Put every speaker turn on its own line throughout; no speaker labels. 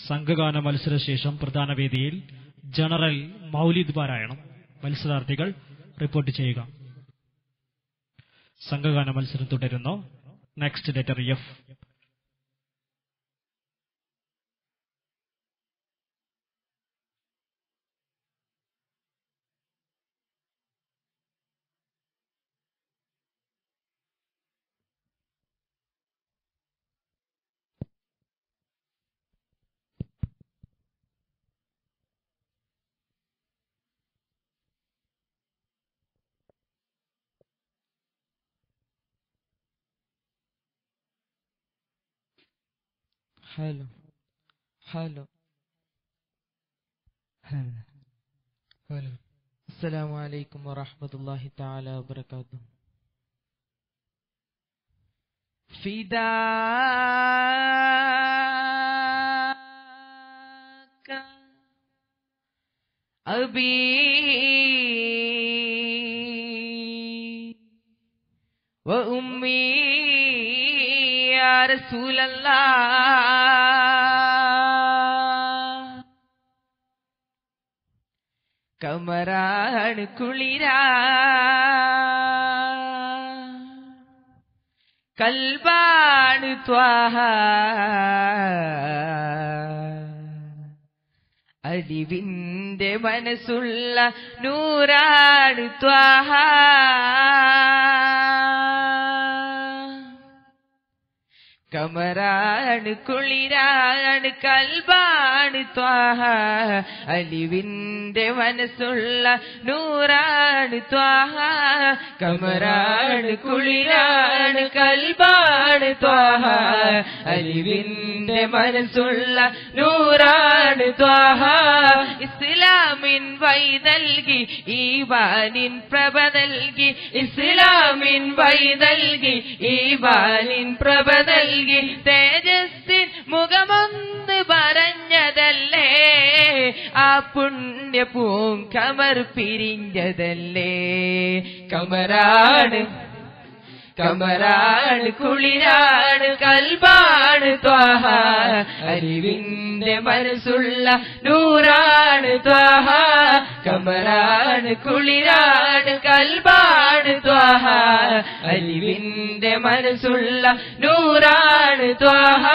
സംഘഗാന മത്സരശേഷം പ്രധാന വേദിയിൽ ജനറൽ മൗലിദ് പാരായണം മത്സരാർത്ഥികൾ റിപ്പോർട്ട് ചെയ്യുക സംഘഗാന മത്സരം തുടരുന്നു നെക്സ്റ്റ് ലെറ്റർ എഫ്
حلو حلو هلا هلا السلام عليكم ورحمة الله تعالى وبركاته فداك أبي وأمي يا رسول الله കമറാണ് കുളിരാ കൽബാണ് ത്വാഹ അരിവിന്റെ മനസ്സുള്ള നൂറാണ് ത്വാഹ കമറാണ് കുളിരാണ് കൽബാണ് ത്വാഹ അലിവിന്റെ മനസ്സുള്ള നൂറാണ് ത്വാഹ കമറാണ് കുളിരാണ് കൽബാണ് ത്വാഹ അലിവിന്റെ മനസ്സുള്ള നൂറാണ് ത്വാഹ ഇസ്ലാമിൻ വൈ നൽകി ഈവാനിൻ പ്രഭ നൽകി ഇസ്ലാമിൻ വൈ നൽകി ഈവാനിൻ പ്രഭ നൽകി തേജസ്സിൻ മുഖമൊന്ന് പറഞ്ഞതല്ലേ ആ പുണ്യ പൂങ്കമർ പിരിഞ്ഞതല്ലേ കമറാണ് കമറാണ് കുളിരാണ് കൽബാണ് ത്വാഹ അറിവിന്റെ മനസ്സുള്ള നൂറാണ് ത്വാഹ കമറാണ് കുളിരാണ് കൽബാണ് ത്വാഹ അറിവിന്റെ മനസ്സുള്ള നൂറാണ് ത്വാഹ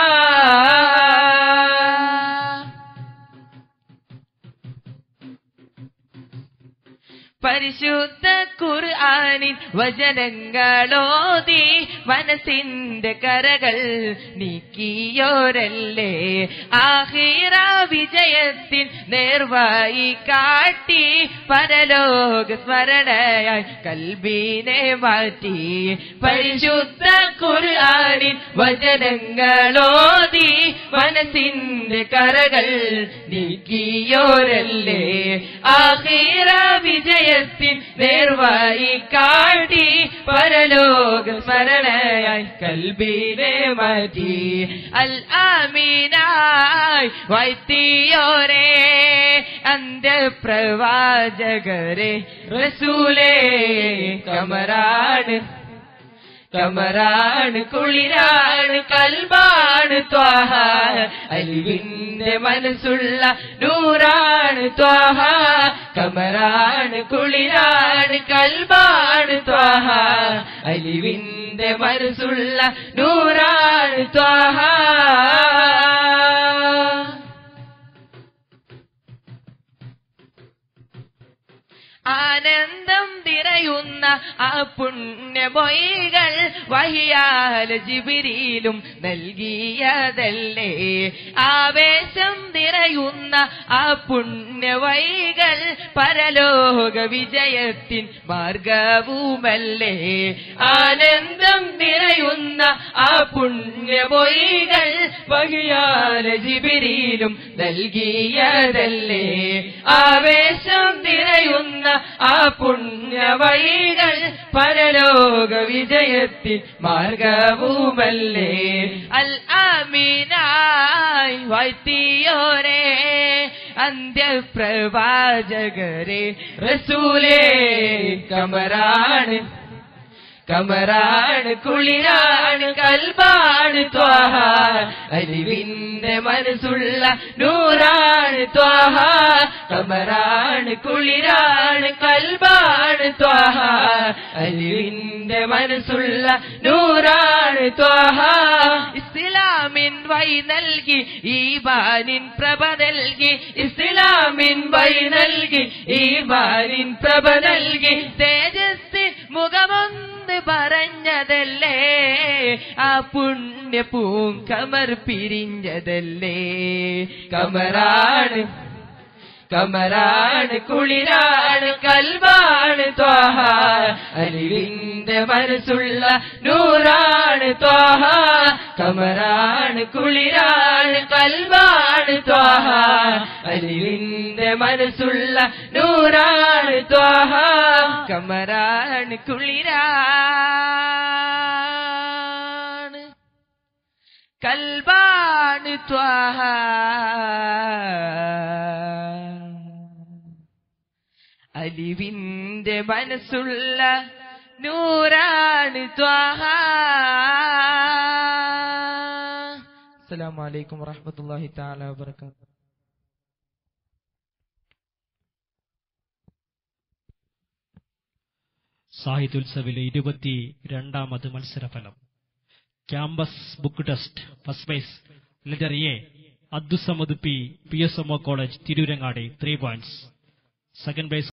പരിശുദ്ധ ഖുർആനിൻ വചനങ്ങളോതി മനസ്സിന്റെ കരകൾ നീക്കിയോരല്ലേ ആഹിറ വിജയത്തിൻ നേർവായി കാട്ടി പരലോക സ്മരണയായി കൽബീനെ മാറ്റി പരിശുദ്ധ ഖുർആനിൻ വചനങ്ങളോതി മനസ്സിന്റെ കരകൾ നീക്കിയോരല്ലേ ആഹിറ വിജയത്തിൻ നേർവായി കാട്ടി പരലോക സ്മരണയായി കൽബീനെ മാറ്റി അൽ ആമീനായി വൈത്തിയോരേ അന്ത്യപ്രവാചകരെ റസൂലേ കമറാണ് കമറാണ് കുളിരാണ് കൽബാണ് ത്വാഹ അലിവിന്റെ മനസ്സുള്ള നൂറാണ് ത്വാഹ കമറാണ് കുളിരാണ് കൽബാണ് ത്വാഹ അലിവിന്റെ മനസ്സുള്ള നൂറാണ് ത്വാഹ ആനന്ദം തിരയുന്ന ആ പുണ്യമൊയ്കൾ വഹിയാൽ ജിബിരിയിലും നൽകിയതല്ലേ ആവേശം തിരയുന്ന ആ പുണ്യവൈകൾ പരലോക വിജയത്തിൻ മാർഗവുമല്ലേ ആനന്ദം നിറയുന്ന ആ പുണ്യമൊയ്കൾ വഹിയാൽ ജിബിരിയിലും നൽകിയതല്ലേ ആവേശം തിരയുന്ന ആ പുണ്യവഴികൾ പരലോക വിജയത്തിൽ മാർഗവുമല്ലേ അൽ ആമീനായി വാഴ്ത്തിയോരേ അന്ത്യപ്രവാചകരെ റസൂലേ കമറാണ് കമറാണ് കുളിരാണ് കൽബാണ് ത്വാഹ അലിവിന്റെ മനസ്സുള്ള നൂറാണ് ത്വാഹ കമറാണ് കുളിരാണ് കൽബാണ് ത്വാഹ അലിവിന്റെ മനസ്സുള്ള നൂറാണ് ത്വാഹ ഇസ്ലാമിൻ വഴി നൽകി ഈബാനിൻ പ്രഭ നൽകി ഇസ്ലാമിൻ വഴി നൽകി ഈബാനിൻ പ്രഭ നൽകി തേജസ് മുഖമൊന്ന് പറഞ്ഞതല്ലേ ആ പുണ്യ പൂങ്കമർ പിരിഞ്ഞതല്ലേ കമറാണ് കമറാണ് കുളിരാണ് കൽബാണ് ത്വാഹ അലിവിന്റെ മനസ്സുള്ള നൂറാണ് ത്വാഹ കമറാണ് കുളിരാണ് കൽബാണ് ത്വാഹ അലിവിന്റെ മനസ്സുള്ള നൂറാണ് ത്വാഹ കമറാണ് കുളിരാണ് കൽബാണ് ത്വാഹ അലിവിന്റെ മനസ്സുള്ള നൂറാണ് ത്വാഹ അസ്സലാമു അലൈക്കും വറഹ്മത്തുള്ളാഹി തആല വബറകാതുഹു
സാഹിത്യോത്സവിലെ ഇരുപത്തി രണ്ടാമത് മത്സരഫലം campus book test first prize letter A Abdussamad P P S M O college Tirurangadi three points second price